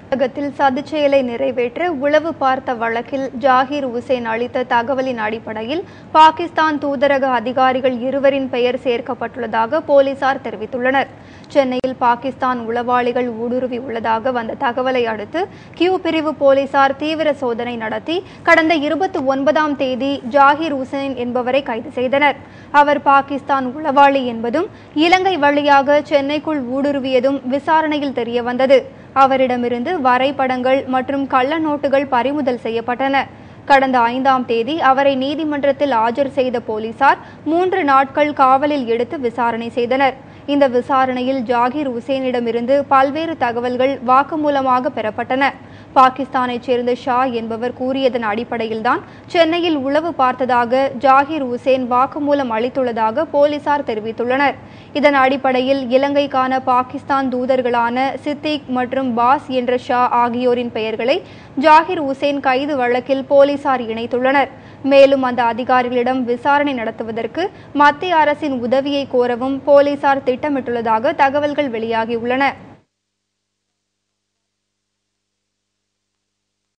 தமிழகத்தில் சதிச் செயலை நிறைவேற்ற உளவு பார்த்த வழக்கில் ஜாகிர் உசேன் அளித்த தகவலின் அடிப்படையில் பாகிஸ்தான் தூதரக அதிகாரிகள் இருவரின் பெயர் சேர்க்கப்பட்டுள்ளதாக போலீசார் தெரிவித்துள்ளனர் சென்னையில் பாகிஸ்தான் உளவாளிகள் ஊடுருவி உள்ளதாக வந்த தகவலை அடுத்து கியூ பிரிவு போலீசார் தீவிர சோதனை நடத்தி கடந்த இருபத்தி ஒன்பதாம் தேதி ஜாகிர் உசேன் என்பவரை கைது செய்தனர் அவர் பாகிஸ்தான் உளவாளி என்பதும் இலங்கை வழியாக சென்னைக்குள் ஊடுருவியதும் விசாரணையில் தெரியவந்தது அவரிடமிருந்து வரைபடங்கள் மற்றும் கள்ள நோட்டுகள் பறிமுதல் செய்யப்பட்டன கடந்த ஐந்தாம் தேதி அவரை நீதிமன்றத்தில் ஆஜர் செய்த போலீசார் மூன்று நாட்கள் காவலில் எடுத்து விசாரணை செய்தனர் இந்த விசாரணையில் ஜாகிர் உசேனிடமிருந்து பல்வேறு தகவல்கள் வாக்குமூலமாக பெறப்பட்டன பாகிஸ்தானைச் சேர்ந்த ஷா என்பவர் கூறியதன் அடிப்படையில்தான் சென்னையில் உளவு பார்த்ததாக ஜாகிர் உசேன் வாக்குமூலம் அளித்துள்ளதாக போலீசார் தெரிவித்துள்ளனர் இதன் அடிப்படையில் இலங்கைக்கான பாகிஸ்தான் தூதர்களான சித்திக் மற்றும் பாஸ் என்ற ஷா ஆகியோரின் பெயர்களை ஜாகிர் உசேன் கைது வழக்கில் போலீசார் இணைத்துள்ளனர் மேலும் அந்த அதிகாரிகளிடம் விசாரணை நடத்துவதற்கு மத்திய அரசின் உதவியை கோரவும் போலீசார் திட்டமிட்டுள்ளதாக தகவல்கள் வெளியாகியுள்ளன